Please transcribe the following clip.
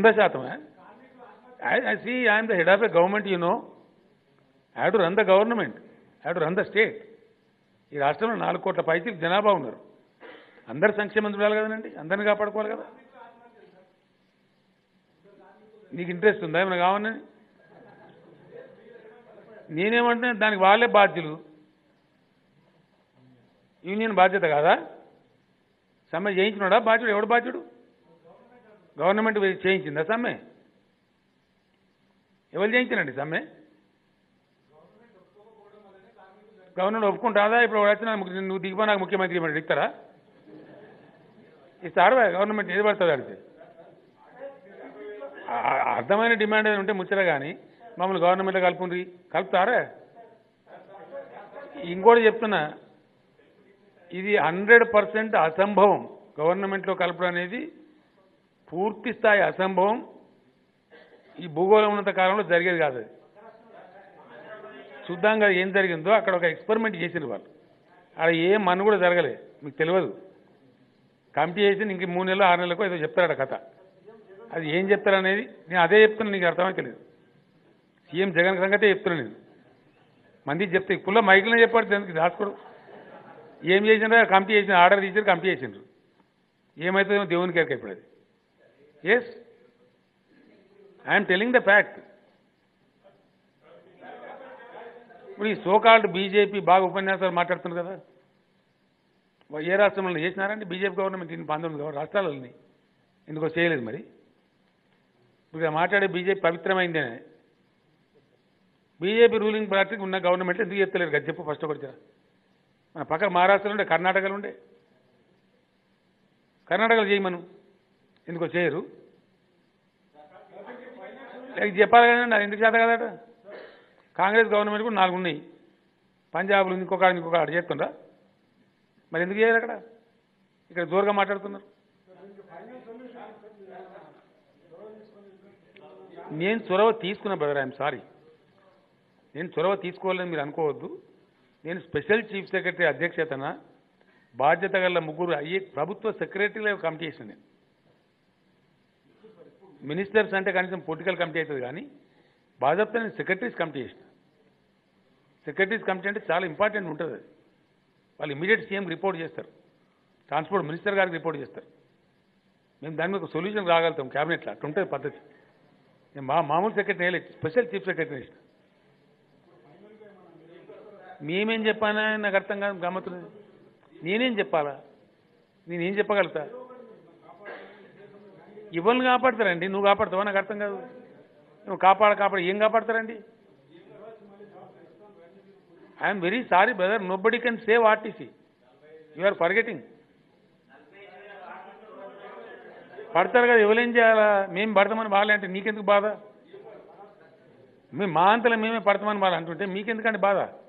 వంద శాతమే I see I'm the head of the government you know have to run the government have to run the state ఈ రాష్ట్రంలో నాలుగు కోట్ల పైసలు జనాభా ఉన్నారు అందరు సంక్షేమం చూడాలి కదండి అందరిని కాపాడుకోవాలి కదా నీకు ఇంట్రెస్ట్ ఉందా ఏమైనా కావాలని నేనేమంటున్నా దానికి వాళ్ళే బాధ్యులు యూనియన్ బాధ్యత కాదా సమ్మె చేయించినాడా బాధ్యుడు ఎవడు బాధ్యుడు గవర్నమెంట్ చేయించిందా సమ్మె ఎవరు చేయించినండి సమ్మె గవర్నమెంట్ ఒప్పుకుంటాదా ఇప్పుడు వాడు వచ్చిన ముఖ్య- నువ్వు దిగిపో నాకు ముఖ్యమంత్రి ఇవ్వండి ఇస్తారా ఇస్తారా గవర్నమెంట్ ఏది పడుతుంది అడిగితే ఆ- ఆ- అర్థమైన డిమాండ్ ఏదైనా ఉంటే ముచ్చట కానీ మమ్మల్ని గవర్నమెంట్లో కలుపుండ్రి కలుపుతారా ఇంకోటి చెప్తున్నా ఇది హండ్రెడ్ పర్సెంట్ అసంభవం గవర్నమెంట్లో కలపడం అనేది పూర్తి స్థాయి అసంభవం ఈ భూగోళం ఉన్నంత కాలంలో జరిగేది కాదు అది చూద్దాంగా ఏం జరిగిందో అక్కడ ఒక ఎక్స్పెరిమెంట్ చేసిండ్రు వాళ్ళు అక్కడ ఏం మన్ను కూడా జరగలే మీకు తెలియదు కమిటీ చేసి ఇంక మూడు నెలలు ఆరు నెలలకు ఏదో చెప్తారట కథ అది ఏం చెప్తారనేది నేను అదే చెప్తున్నా నీకు అర్థమైతే లేదు సీఎం జగన్ సంగతే చెప్తున్నా నేను మందికి చెప్తే పుల్ల మైకులనే చెప్పాడు దానికి దాచుకోడు ఏం చేసిండ్రో కమిటీ చేసిన ఆర్డర్ తీసారు కమిటీ చేసిండ్రు ఏమవుతుందో దేవునికి ఎరక ఇప్పుడు అది yes I'm telling the fact ఇప్పుడు ఈ సోకాల్డ్ బీజేపీ బాగా ఉపన్యాసాలు మాట్లాడుతున్నారు కదా వా- ఏ రాష్ట్రంలో చేసినారండి బీజేపీ గవర్నమెంట్ ఇన్ని పంతొమ్మిది గవ- రాష్ట్రాలని ఎందుకో చేయలేదు మరి ఇప్పుడు ఇక్కడ మాట్లాడే బీజేపీ పవిత్రమైందేనే బీజేపీ రూలింగ్ పార్టీకి ఉన్న గవర్నమెంట్ ఎందుకు చెప్తలేరు కదా చెప్పు ఫస్ట్ ఒకటి జరా. మన పక్కన మహారాష్ట్రలో ఉండే కర్ణాటకలో ఉండే కర్ణాటకలో చేయమను ఎందుకో చేయరు లేక చెప్పాలి కదండి అది ఎందుకు చేత కదట కాంగ్రెస్ గవర్నమెంట్ కూడా నాలుగు ఉన్నాయి పంజాబ్లో ఇంకొక ఆడ ఇంకొక ఆడ చేస్తుండ్రా మరి ఎందుకు చేయరు అక్కడ ఇక్కడ జోరుగా మాట్లాడుతున్నారు నేను చొరవ తీసుకున్న బ్రదర్ ఐఎమ్ సారీ నేను చొరవ తీసుకోవాలని మీరు అనుకోవద్దు నేను స్పెషల్ చీఫ్ సెక్రటరీ అధ్యక్షతన బాధ్యత గల ముగ్గురు అయ్యే ప్రభుత్వ సెక్రటరీల కమిటీ చేసిన నేను మినిస్టర్స్ అంటే కనీసం పొలిటికల్ కమిటీ అవుతుంది కానీ బాధ్యత నేను సెక్రటరీస్ కమిటీ చేసిన సెక్రటరీస్ కమిటీ అంటే చాలా ఇంపార్టెంట్ ఉంటుంది అది వాళ్ళు ఇమీడియట్ సీఎం రిపోర్ట్ చేస్తారు ట్రాన్స్పోర్ట్ మినిస్టర్ గారికి రిపోర్ట్ చేస్తారు మేము దాని మీద ఒక సొల్యూషన్ రాగలుగుతాం క్యాబినెట్లో అట్లా ఉంటుంది పద్ధతి నేను మా మామూలు సెక్రటరీ వేయలేదు స్పెషల్ చీఫ్ సెక్రటరీ ఇష్టం మేమేం చెప్పానా నాకు అర్థం కాదు గమ్మతున్నది నేనేం చెప్పాలా నేనేం చెప్పగలుగుతా ఇవ్వని కాపాడతారండి నువ్వు కాపాడుతావా నాకు అర్థం కాదు నువ్వు కాపాడ కాపాడ ఏం కాపాడతారండి I'm very sorry brother nobody can save RTC you are forgetting పడతారు కదా ఎవరేం చేయాలా మేము పడతామని బాగాలే అంటే నీకెందుకు బాధ మేము మా అంతలో మేమే పడతామని బాధ అంటుంటే మీకెందుకండి బాధ